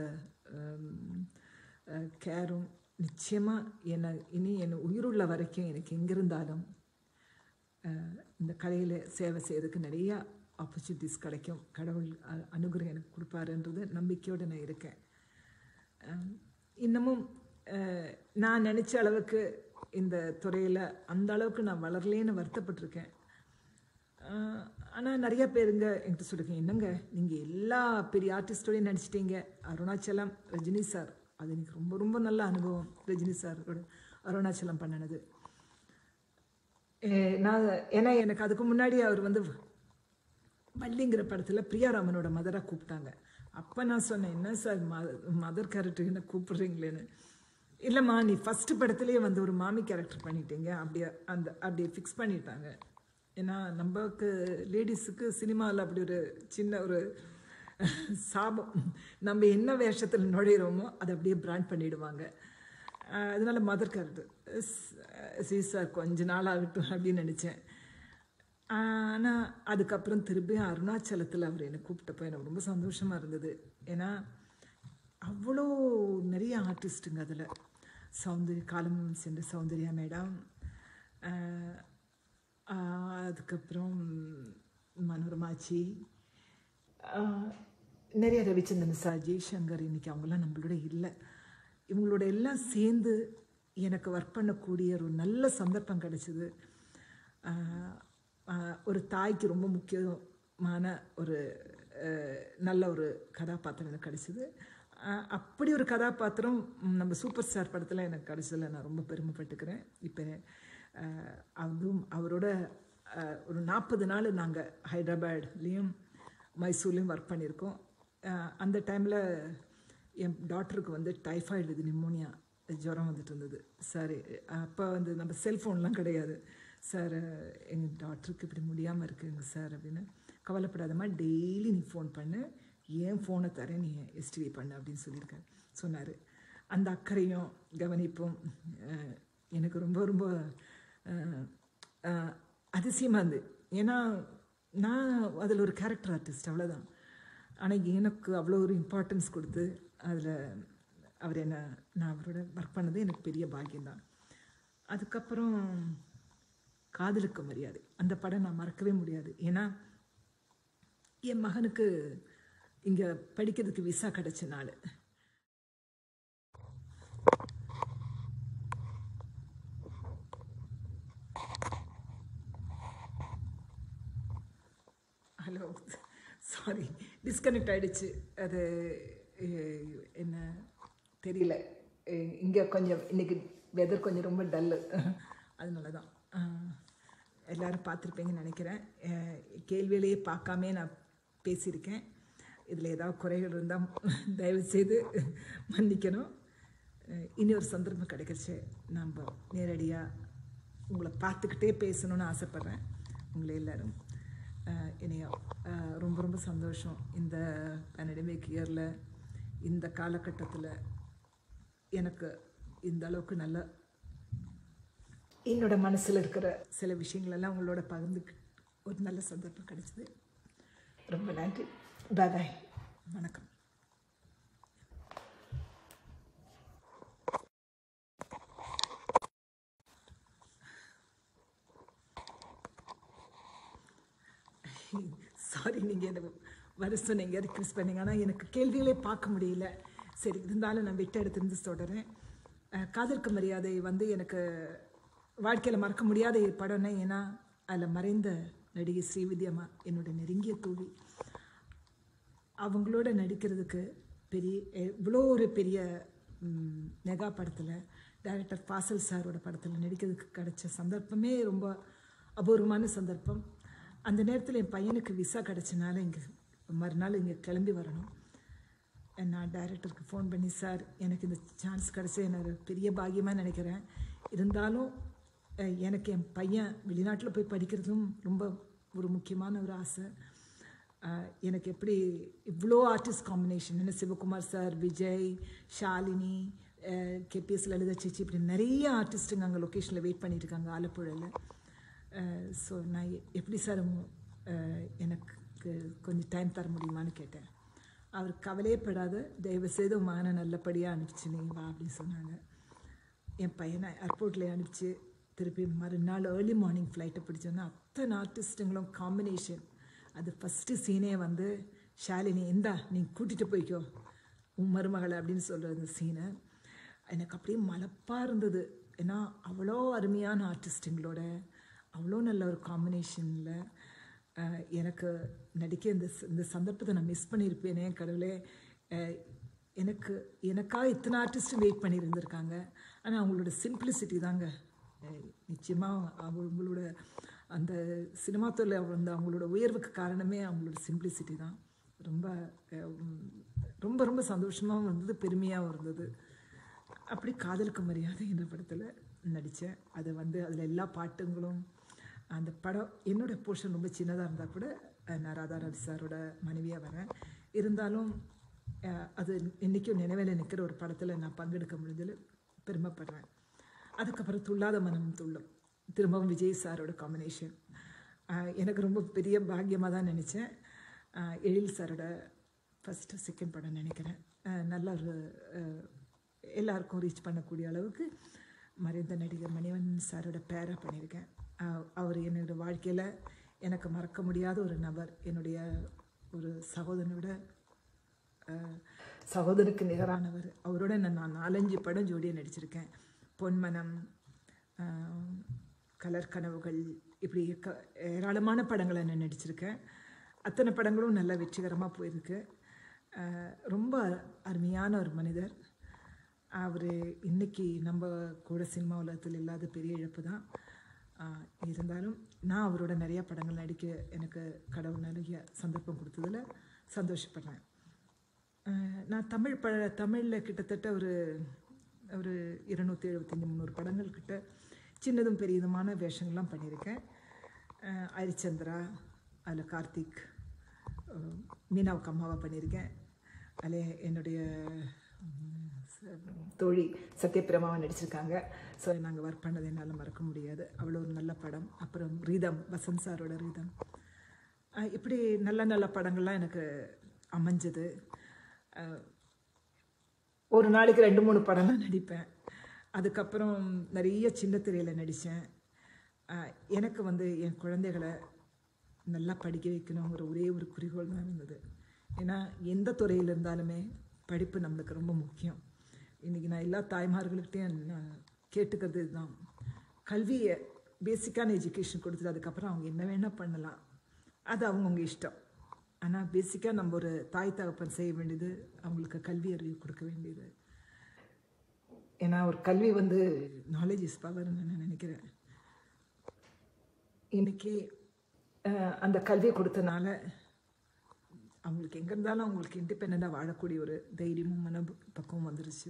கேரும் நிச்சயமாக என்னை இனி என் உயிருள்ள வரைக்கும் எனக்கு எங்கே இருந்தாலும் அஹ், இந்த கலையில் சேவை செய்யறதுக்கு நிறைய ஆப்பர்ச்சுனிட்டிஸ் கிடைக்கும் கடவுள் அ- அனுகிரகம் எனக்கு கொடுப்பாருன்றது நம்பிக்கையோடு நான் இருக்கேன் அஹ், இன்னமும் அஹ், நான் நினச்ச அளவுக்கு இந்த துறையில் அந்த அளவுக்கு நான் வளரலேன்னு வருத்தப்பட்டிருக்கேன் ஆனால் நிறைய பேருங்க என்கிட்ட சொல்லிருக்கேன் என்னங்க நீங்கள் எல்லா பெரிய ஆர்டிஸ்டோடையும் நடிச்சிட்டீங்க அருணாச்சலம் ரஜினி சார் அது எனக்கு ரொம்ப ரொம்ப நல்ல அனுபவம் ரஜினி சாரோட அருணாச்சலம் பண்ணினது ஏ- நான் ஏன்னா எனக்கு அதுக்கு முன்னாடி அவர் வந்து வள்ளிங்கிற படத்தில் பிரியாராமனோட மதராக கூப்பிட்டாங்க அப்போ நான் சொன்னேன் என்ன சார் மதர் கேரக்டர் என்ன கூப்பிடுறீங்களேன்னு இல்லைம்மா நீ ஃபஸ்ட்டு படத்துலேயே வந்து ஒரு மாமி கேரக்டர் பண்ணிட்டீங்க அப்படியே அந்த அப்படியே ஃபிக்ஸ் பண்ணிட்டாங்க ஏன்னா நமக்கு லேடிஸுக்கு சினிமாவில் அப்படி ஒரு சின்ன ஒரு சாபம் நம்ம என்ன வேஷத்தில் நுழையிறோமோ அதை அப்படியே பிராண்ட் பண்ணிடுவாங்க அஹ் அதனால மதர் கேரக்டர் சி சார் கொஞ்ச நாள் ஆகட்டும் அப்படின்னு நினச்சேன் ஆனால் அதுக்கப்புறம் திரும்பியும் அருணாச்சலத்தில் அவர் என்னை கூப்பிட்டப்போ எனக்கு ரொம்ப சந்தோஷமாக இருந்தது ஏன்னா அவ்வளோ நிறைய ஆர்டிஸ்ட்டுங்க அதில் சௌந்தர்ய காலம் சென்ற சௌந்தர்யா மேடம் ஆஹ் ஆஹ் அதுக்கப்புறம் மனோரமாச்சி ஆஹ் நிறைய ரவிச்சந்திரன் சார் ஜெய்சங்கர் இன்னைக்கு அவங்கெல்லாம் நம்மளோட இல்லை இவங்களோட எல்லாம் சேர்ந்து எனக்கு ஒர்க் பண்ணக்கூடிய ஒரு நல்ல சந்தர்ப்பம் கிடைச்சிது ஆஹ் ஆஹ் ஒரு தாய்க்கு ரொம்ப முக்கியமான ஒரு ஆஹ் நல்ல ஒரு கதாபாத்திரம் எனக்கு கிடைச்சிது ஆஹ் அப்படி ஒரு கதாபாத்திரம் ம், நம்ம சூப்பர் ஸ்டார் படத்தில் எனக்கு கிடைச்சதில் நான் ரொம்ப பெருமைப்பட்டுக்கிறேன் இப்போ ஆஹ் அதுவும் அவரோட ஆஹ் ஒரு நாற்பது நாள் நாங்கள் ஹைதராபாத்லேயும் மைசூர்லேயும் ஒர்க் பண்ணியிருக்கோம் ஆஹ் அந்த டைமில் என் டாக்டருக்கு வந்து டைஃபாய்டு இது நிமோனியா ஜுரம் வந்துட்டு இருந்தது சார் அப்போ வந்து நம்ம செல்ஃபோன்லாம் கிடையாது சார் எங்கள் டாக்டருக்கு இப்படி முடியாமல் இருக்குங்க சார் அப்படின்னு கவலைப்படாதம்மா டெய்லி நீ ஃபோன் பண்ணு ஏன் ஃபோனை தரேன் நீ எஸ்டிவி பண்ணு அப்படின்னு சொல்லியிருக்காரு சொன்னார் அந்த அக்கறையும் கவனிப்பும் அஹ், எனக்கு ரொம்ப ரொம்ப அதிசயமாக இருந்தது ஏன்னா நான் அதில் ஒரு கேரக்டர் ஆர்டிஸ்ட் அவ்வளோதான் ஆனால் எனக்கு அவ்வளோ ஒரு இம்பார்ட்டன்ஸ் கொடுத்து அதில் அவர் என்ன நான் அவரோட ஒர்க் பண்ணது எனக்கு பெரிய பாக்கியம்தான் அதுக்கப்புறம் காதலுக்கு மரியாதை அந்த படம் நான் மறக்கவே முடியாது ஏன்னா என் மகனுக்கு இங்கே படிக்கிறதுக்கு விசா கிடைச்ச நாள் ஹலோ சாரி டிஸ்கனெக்ட் ஆயிடுச்சு அது அஹ், என்ன தெரியல இங்கே கொஞ்சம் இன்னைக்கு வெதர் கொஞ்சம் ரொம்ப டல்லு அதனால தான் அஹ், எல்லாரும் பார்த்துருப்பீங்கன்னு நினைக்கிறேன் அஹ், கேள்வியிலேயே பார்க்காமே நான் பேசியிருக்கேன் இதில் ஏதாவது குறைகள் இருந்தால் தயவு செய்து மன்னிக்கணும் அஹ், இனி ஒரு சந்தர்ப்பம் கிடைக்கிறச்சு நம்ம நேரடியாக உங்களை பார்த்துக்கிட்டே பேசணும்னு ஆசைப்பட்றேன் உங்களை எல்லாரும் அஹ், இனிய அஹ், ரொம்ப ரொம்ப சந்தோஷம் இந்த பேனடமிக் இயரில் இந்த காலகட்டத்தில் எனக்கு இந்த அளவுக்கு நல்ல என்னோட மனசில் இருக்கிற சில விஷயங்களெல்லாம் உங்களோட பகிர்ந்துக்கு ஒரு நல்ல சந்தர்ப்பம் கிடைச்சிது ரொம்ப நன்றி பாய் பாய் வணக்கம் சாரி நீங்கள் எனக்கு வர சொன்னீங்க ரிக்வெஸ்ட் பண்ணீங்க ஆனால் எனக்கு கேள்விகளே பார்க்க முடியல சரி இருந்தாலும் நான் விட்டு எடுத்துருந்து சொல்கிறேன் அஹ், காதலுக்கு மரியாதை வந்து எனக்கு வாழ்க்கையில் மறக்க முடியாத படம்னா ஏன்னா அதில் மறைந்த நடிகை ஸ்ரீவித்யம்மா என்னோட நெருங்கிய தோழி அவங்களோட நடிக்கிறதுக்கு பெரிய இவ்வளோ ஒரு பெரிய ம், மெகா படத்தில் டைரக்டர் ஃபாசில் சாரோட படத்தில் நடிக்கிறதுக்கு கிடைச்ச சந்தர்ப்பமே ரொம்ப அபூர்வமான சந்தர்ப்பம் அந்த நேரத்தில் என் பையனுக்கு விசா கிடைச்சனால இங்கே மறுநாள் இங்கே கிளம்பி வரணும் நான் டைரக்டருக்கு ஃபோன் பண்ணி சார் எனக்கு இந்த சான்ஸ் கிடச்சி எனக்கு பெரிய பாக்கியமாக நினைக்கிறேன் இருந்தாலும் அஹ், எனக்கு என் பையன் வெளிநாட்டில் போய் படிக்கிறதும் ரொம்ப ஒரு முக்கியமான ஒரு ஆசை அஹ், எனக்கு எப்படி இவ்வளோ ஆர்டிஸ்ட் காம்பினேஷன் என்ன சிவகுமார் சார் விஜய் ஷாலினி கேபிஎஸ் லலிதா சேச்சி இப்படி நிறைய ஆர்டிஸ்ட்டுங்க அங்கே லொக்கேஷனில் வெயிட் பண்ணிட்டு இருக்காங்க ஆலப்புழையில் ஸோ நான் எ- எப்படி சார் உங்க- அஹ், எனக்கு கொஞ்சம் டைம் தர முடியுமான்னு கேட்டேன் அவர் கவலையப்படாத தயவு செய்து உன் மகனை நல்லபடியாக அனுப்பிச்சு நீ வா அப்படின்னு சொன்னாங்க என் பையனை ஏர்போர்ட்டில் அனுப்பிச்சு திருப்பி மறுநாள் ஏர்லி மார்னிங் ஃப்ளைட்டை பிடிச்சோன்னா அத்தனை ஆர்டிஸ்ட்டுங்களும் காம்பினேஷன் அது ஃபஸ்ட்டு சீனே வந்து ஷாலினி இந்தா நீ கூட்டிகிட்டு போய்க்கோ உன் மருமகளை அப்படின்னு சொல்கிற அந்த சீனை எனக்கு அப்படியே மலப்பாக இருந்தது ஏன்னா அவ்வளோ அருமையான ஆர்டிஸ்ட்டுங்களோட அவ்வளோ நல்ல ஒரு காம்பினேஷனில் எனக்கு நடிக்க இந்த ச- இந்த சந்தர்ப்பத்தை நான் மிஸ் பண்ணியிருப்பேனே கடவுளே அஹ், எனக்கு எனக்காக இத்தனை ஆர்டிஸ்ட்டும் வெயிட் பண்ணியிருந்திருக்காங்க ஆனால் அவங்களோட சிம்பிளிசிட்டி தாங்க நிச்சயமாக அவங்களோட அந்த சினிமா துறையில் வந்து அவங்களோட உயர்வுக்கு காரணமே அவங்களோட சிம்பிளிசிட்டி தான் ரொம்ப அஹ், உம், ரொம்ப ரொம்ப சந்தோஷமாகவும் இருந்தது பெருமையாகவும் இருந்தது அப்படி காதலுக்கு மரியாதை என்ற படத்தில் நடித்தேன் அது வந்து அதில் எல்லா பாட்டுங்களும் அந்த படம் என்னோட போர்ஷன் ரொம்ப சின்னதாக இருந்தால் கூட அஹ், நான் ராதா ரவி சாரோட மனைவியாக வரேன் இருந்தாலும் அஹ், அது இன்றைக்கும் நினைவில் நிற்கிற ஒரு படத்தில் நான் பங்கெடுக்க முடிஞ்சதில் பெருமைப்படுறேன் அதுக்கப்புறம் துள்ளாத மனம் துள்ளும் திரும்பவும் விஜய் சாரோட காம்பினேஷன் எனக்கு ரொம்ப பெரிய பாக்கியமாக தான் நினச்சேன் எழில் சாரோட ஃபஸ்ட்டு செகண்ட் படம் நினைக்கிறேன் அஹ் நல்ல ஒரு அஹ், எல்லாருக்கும் ரீச் பண்ணக்கூடிய அளவுக்கு மறைந்த நடிகர் மணிவண்ணன் சாரோட பேராக பண்ணியிருக்கேன் அஹ் அவர் என்னோட வாழ்க்கையில் எனக்கு மறக்க முடியாத ஒரு நபர் என்னுடைய ஒரு சகோதரனோட அஹ், சகோதரனுக்கு நிகரானவர் அவரோட நான் நான் நாலஞ்சு படம் ஜோடியாக நடிச்சிருக்கேன் பொன்மனம் அஹ், கலர் கனவுகள் இப்படி க ஏராளமான படங்களை நான் நடிச்சிருக்கேன் அத்தனை படங்களும் நல்ல வெற்றிகரமாக போயிருக்கு அஹ், ரொம்ப அருமையான ஒரு மனிதர் அவர் இன்னைக்கு நம்ம கூட சினிமா உலகத்தில் இல்லாத பெரிய இழப்பு தான் ஆஹ் இருந்தாலும் நான் அவரோட நிறைய படங்கள் நடிக்க எனக்கு கடவுள் நிறைய சந்தர்ப்பம் கொடுத்ததில் சந்தோஷப்படுறேன் ஆஹ் நான் தமிழ் ப தமிழில் கிட்டத்தட்ட ஒரு ஒரு இருநூற்றி எழுபத்தஞ்சி முந்நூறு படங்கள் கிட்ட சின்னதும் பெரியதுமான வேஷங்கள்லாம் பண்ணியிருக்கேன் ஆஹ் ஹரிச்சந்திரா அதில் கார்த்திக் ஆஹ் மீனாவுக்கு அம்மாவாக பண்ணியிருக்கேன் அதில் என்னுடைய உம், ச- தோழி சத்யபிரமாவை நடிச்சிருக்காங்க ஸோ நாங்கள் ஒர்க் பண்ணது என்னால் மறக்க முடியாது அவ்வளோ ஒரு நல்ல படம் அப்புறம் ரீதம் வசந்த் சாரோட ரீதம் ஆஹ் இப்படி நல்ல நல்ல படங்கள்லாம் எனக்கு அமைஞ்சது ஆஹ் ஒரு நாளைக்கு ரெண்டு மூணு படம் தான் நடிப்பேன் அதுக்கப்புறம் நிறைய சின்ன திரையில் நடித்தேன் எனக்கு வந்து என் குழந்தைகளை நல்லா படிக்க வைக்கணுங்கிற ஒரே ஒரு குறிக்கோள் தான் இருந்தது ஏன்னா எந்த துறையில் இருந்தாலுமே படிப்பு நம்மளுக்கு ரொம்ப முக்கியம் இன்றைக்கி நான் எல்லா தாய்மார்கள்கிட்டையும் நான் கேட்டுக்கிறது இதுதான் கல்வியை பேசிக்கான எஜுகேஷன் கொடுத்துட்டு அதுக்கப்புறம் அவங்க என்ன வேணால் பண்ணலாம் அது அவங்கவுங்க இஷ்டம் ஆனால் பேசிக்காக நம்ம ஒரு தாய் தகப்பன் செய்ய வேண்டியது அவங்களுக்கு கல்வி அறிவு கொடுக்க வேண்டியது ஏன்னா ஒரு கல்வி வந்து நாலேஜ் இஸ் பவர்னு நான் நினைக்கிறேன் இன்னைக்கு அஹ், அந்த கல்வி கொடுத்தனால அவங்களுக்கு எங்கே இருந்தாலும் அவங்களுக்கு இண்டிபெண்ட்டாக வாழக்கூடிய ஒரு தைரியமும் மன பக்குவம் வந்துருச்சு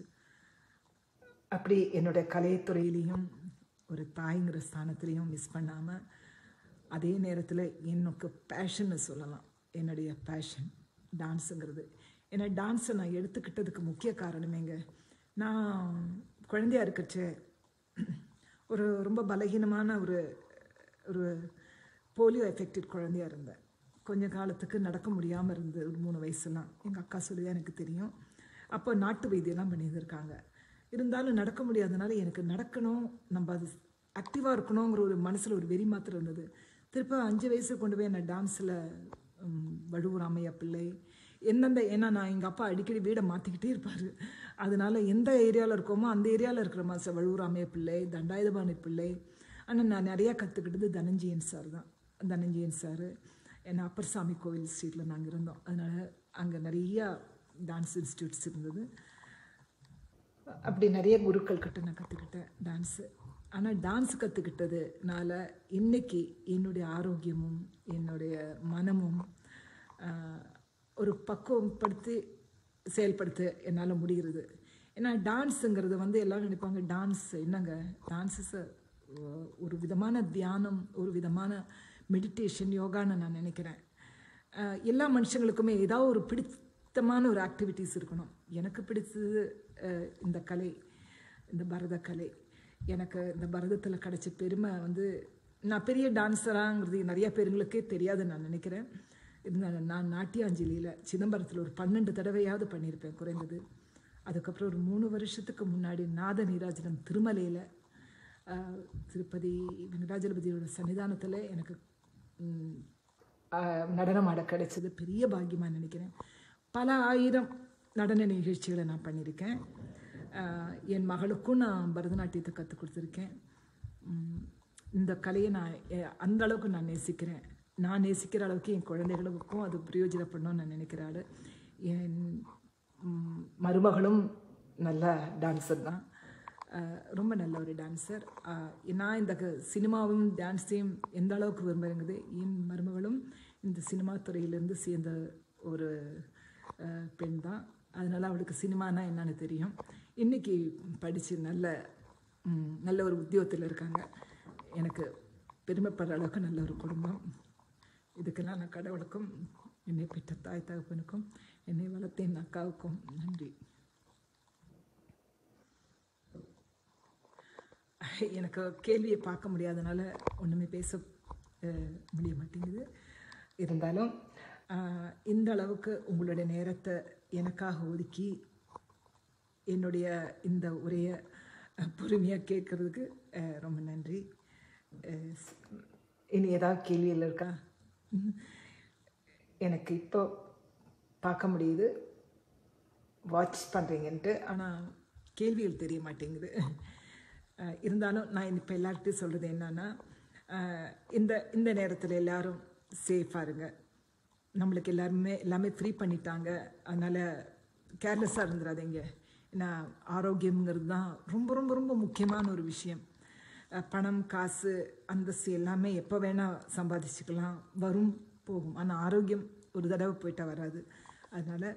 அப்படி என்னோட கலைத்துறையிலையும் ஒரு தாய்ங்கிற ஸ்தானத்துலேயும் மிஸ் பண்ணாமல் அதே நேரத்தில் எனக்கு பேஷன்னு சொல்லலாம் என்னுடைய பேஷன் டான்ஸுங்கிறது ஏன்னா டான்ஸை நான் எடுத்துக்கிட்டதுக்கு முக்கிய காரணமேங்க நான் குழந்தையா இருக்கச்ச ஒரு ரொம்ப பலகீனமான ஒரு ஒரு போலியோ எஃபெக்டட் குழந்தையா இருந்தேன் கொஞ்ச காலத்துக்கு நடக்க முடியாமல் இருந்தது ஒரு மூணு வயசுலாம் எங்கள் அக்கா சொல்லி தான் எனக்கு தெரியும் அப்போ நாட்டு வைத்தியம்லாம் பண்ணியிருந்திருக்காங்க இருந்தாலும் நடக்க முடியாதனால எனக்கு நடக்கணும் நம்ம அது ஆக்டிவாக இருக்கணுங்கிற ஒரு மனசில் ஒரு வெறி மாத்திரம் இருந்தது திருப்ப அஞ்சு வயசு கொண்டு போய் என்னை டான்ஸில் வடுவூர் ராமையா பிள்ளை எந்தெந்த ஏன்னா நான் எங்கள் அப்பா அடிக்கடி வீடை மாற்றிக்கிட்டே இருப்பார் அதனால எந்த ஏரியாவில் இருக்கோமோ அந்த ஏரியாவில் இருக்கிற மாஸ்டர் வடுவூர் ராமையா பிள்ளை தண்டாயுதபாணி பிள்ளை ஆனால் நான் நிறையா கற்றுக்கிட்டது தனஞ்சயன் சார் தான் தனஞ்சயன் சார் ஏன்னா அப்பர் சாமி கோவில் ஸ்ட்ரீட்டில் நாங்கள் இருந்தோம் அதனால் அங்கே நிறையா டான்ஸ் இன்ஸ்டியூட்ஸ் இருந்தது அப்படி நிறைய குருக்கள் கிட்ட நான் கற்றுக்கிட்டேன் டான்ஸு ஆனால் டான்ஸ் கற்றுக்கிட்டதுனால இன்னைக்கு என்னுடைய ஆரோக்கியமும் என்னுடைய மனமும் ஆஹ், ஒரு பக்குவப்படுத்தி செயல்படுத்த என்னால் முடிகிறது ஏன்னா டான்ஸுங்கிறது வந்து எல்லாரும் நினைப்பாங்க டான்ஸ் என்னங்க டான்ஸ் இஸ் ஒரு விதமான தியானம் ஒரு விதமான மெடிடேஷன் யோகான்னு நான் நினைக்கிறேன் அஹ் எல்லா மனுஷங்களுக்குமே ஏதாவது ஒரு பிடித்தமான ஒரு ஆக்டிவிட்டீஸ் இருக்கணும் எனக்கு பிடிச்சது அஹ் இந்த கலை இந்த பரத கலை எனக்கு இந்த பரதத்தில் கிடைச்ச பெருமை வந்து நான் பெரிய டான்ஸராங்கிறது நிறைய பேருங்களுக்கே தெரியாதுன்னு நான் நினைக்கிறேன் இருந்தாலும் நான் நாட்டியாஞ்சலியில் சிதம்பரத்தில் ஒரு பன்னெண்டு தடவையாவது பண்ணியிருப்பேன் குறைந்தது அதுக்கப்புறம் ஒரு மூணு வருஷத்துக்கு முன்னாடி நாத நீராஜனம் திருமலையில் ஆஹ், திருப்பதி வெங்கடாஜலபதியோட சன்னிதானத்தில் எனக்கு ம், ஆஹ், நடனம் ஆட கிடைச்சது பெரிய பாக்கியமாக நினைக்கிறேன் பல ஆயிரம் நடன நிகழ்ச்சிகளை நான் பண்ணியிருக்கேன் ஆஹ், என் மகளுக்கும் நான் பரதநாட்டியத்தை கற்றுக் கொடுத்துருக்கேன் ம், இந்த கலையை நான் எ- அந்த அளவுக்கு நான் நேசிக்கிறேன் நான் நேசிக்கிற அளவுக்கு என் குழந்தைகளுக்கும் அது பிரயோஜனப்படணும்னு நான் நினைக்கிறாள் என் ம், மருமகளும் நல்ல டான்ஸர் தான் அஹ், ரொம்ப நல்ல ஒரு டான்ஸர் நான் இந்த க- சினிமாவும் டான்ஸையும் எந்த அளவுக்கு விரும்புகிறேங்குது என் மருமகளும் இந்த சினிமா துறையிலேருந்து சேர்ந்த ஒரு அஹ், பெண் தான் அதனால் அவளுக்கு சினிமானா என்னன்னு தெரியும் இன்றைக்கி படித்து நல்ல ம், நல்ல ஒரு உத்தியோகத்தில் இருக்காங்க எனக்கு பெருமைப்படுற அளவுக்கு நல்ல ஒரு குடும்பம் இதுக்கெல்லாம் நான் கடவுளுக்கும் என்னை பெற்ற தாய் தகப்பனுக்கும் என்னை வளர்த்த என் அக்காவுக்கும் நன்றி எனக்கு கேள்வியை பார்க்க முடியாதனால ஒன்றுமே பேச அஹ், முடிய மாட்டேங்குது இருந்தாலும் அஹ், இந்த அளவுக்கு உங்களுடைய நேரத்தை எனக்காக ஒதுக்கி என்னுடைய இந்த உரையை பொறுமையாக கேட்குறதுக்கு ரொம்ப நன்றி அஹ், ஸ்- இனி ஏதாவது கேள்வியில் இருக்கா ம். எனக்கு இப்போ பார்க்க முடியுது வாட்ச் பண்ணுறீங்கன்ட்டு ஆனால் கேள்விகள் தெரிய மாட்டேங்குது அஹ் இருந்தாலும் நான் இப்போ எல்லார்கிட்டையும் சொல்கிறது என்னன்னா அஹ் இந்த இந்த நேரத்தில் எல்லாரும் சேஃபாக இருங்க நம்மளுக்கு எல்லாருமே எல்லாமே ஃப்ரீ பண்ணிட்டாங்க அதனால் கேர்லெஸ்ஸாக இருந்துடாதீங்க ஏன்னா ஆரோக்கியம்ங்கிறது தான் ரொம்ப ரொம்ப ரொம்ப முக்கியமான ஒரு விஷயம் அஹ் பணம் காசு அந்தஸ்து எல்லாமே எப்போ வேணால் சம்பாதிச்சுக்கலாம் வரும் போகும் ஆனால் ஆரோக்கியம் ஒரு தடவை போயிட்டா வராது அதனால்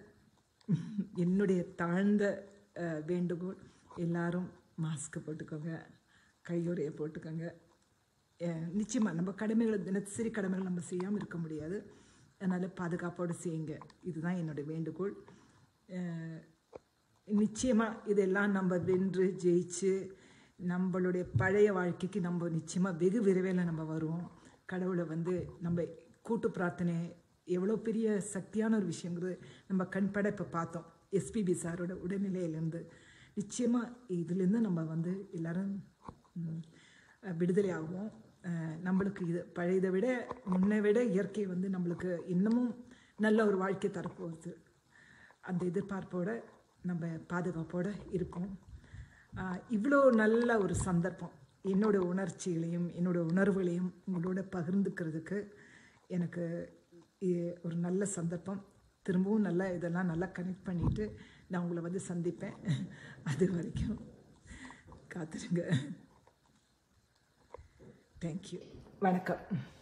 என்னுடைய தாழ்ந்த அஹ், வேண்டுகோள் எல்லாரும் மாஸ்க் போட்டுக்கோங்க கையுறையை போட்டுக்கோங்க அஹ், நிச்சயமா நம்ம கடமைகளை தினசரி கடமைகள் நம்ம செய்யாமல் இருக்க முடியாது அதனால் பாதுகாப்போடு செய்யுங்க இதுதான் என்னுடைய வேண்டுகோள் அஹ், நிச்சயமா இதெல்லாம் நம்ம வென்று ஜெயிச்சு நம்மளுடைய பழைய வாழ்க்கைக்கு நம்ம நிச்சயமா வெகு விரைவில் நம்ம வருவோம் கடவுளை வந்து நம்ம கூட்டு பிரார்த்தனை எவ்வளோ பெரிய சக்தியான ஒரு விஷயங்கிறது நம்ம கண்பட இப்போ பார்த்தோம் எஸ்பிபி சாரோட உடல்நிலையிலேருந்து நிச்சயமாக இதுலேருந்து நம்ம வந்து எல்லாரும் ம், விடுதலை ஆகுவோம் அஹ், நம்மளுக்கு இது பழையதை விட முன்னை விட இயற்கை வந்து நம்மளுக்கு இன்னமும் நல்ல ஒரு வாழ்க்கை தரப்போகுது அந்த எதிர்பார்ப்போட நம்ம பாதுகாப்போட இருப்போம் ஆஹ் இவ்வளோ நல்ல ஒரு சந்தர்ப்பம் என்னோட உணர்ச்சிகளையும் என்னோட உணர்வுகளையும் உங்களோட பகிர்ந்துக்கிறதுக்கு எனக்கு இ- ஒரு நல்ல சந்தர்ப்பம் திரும்பவும் நல்லா இதெல்லாம் நல்லா கனெக்ட் பண்ணிட்டு நான் உங்களை வந்து சந்திப்பேன் அது வரைக்கும் காத்துருங்க தேங்க்யூ வணக்கம்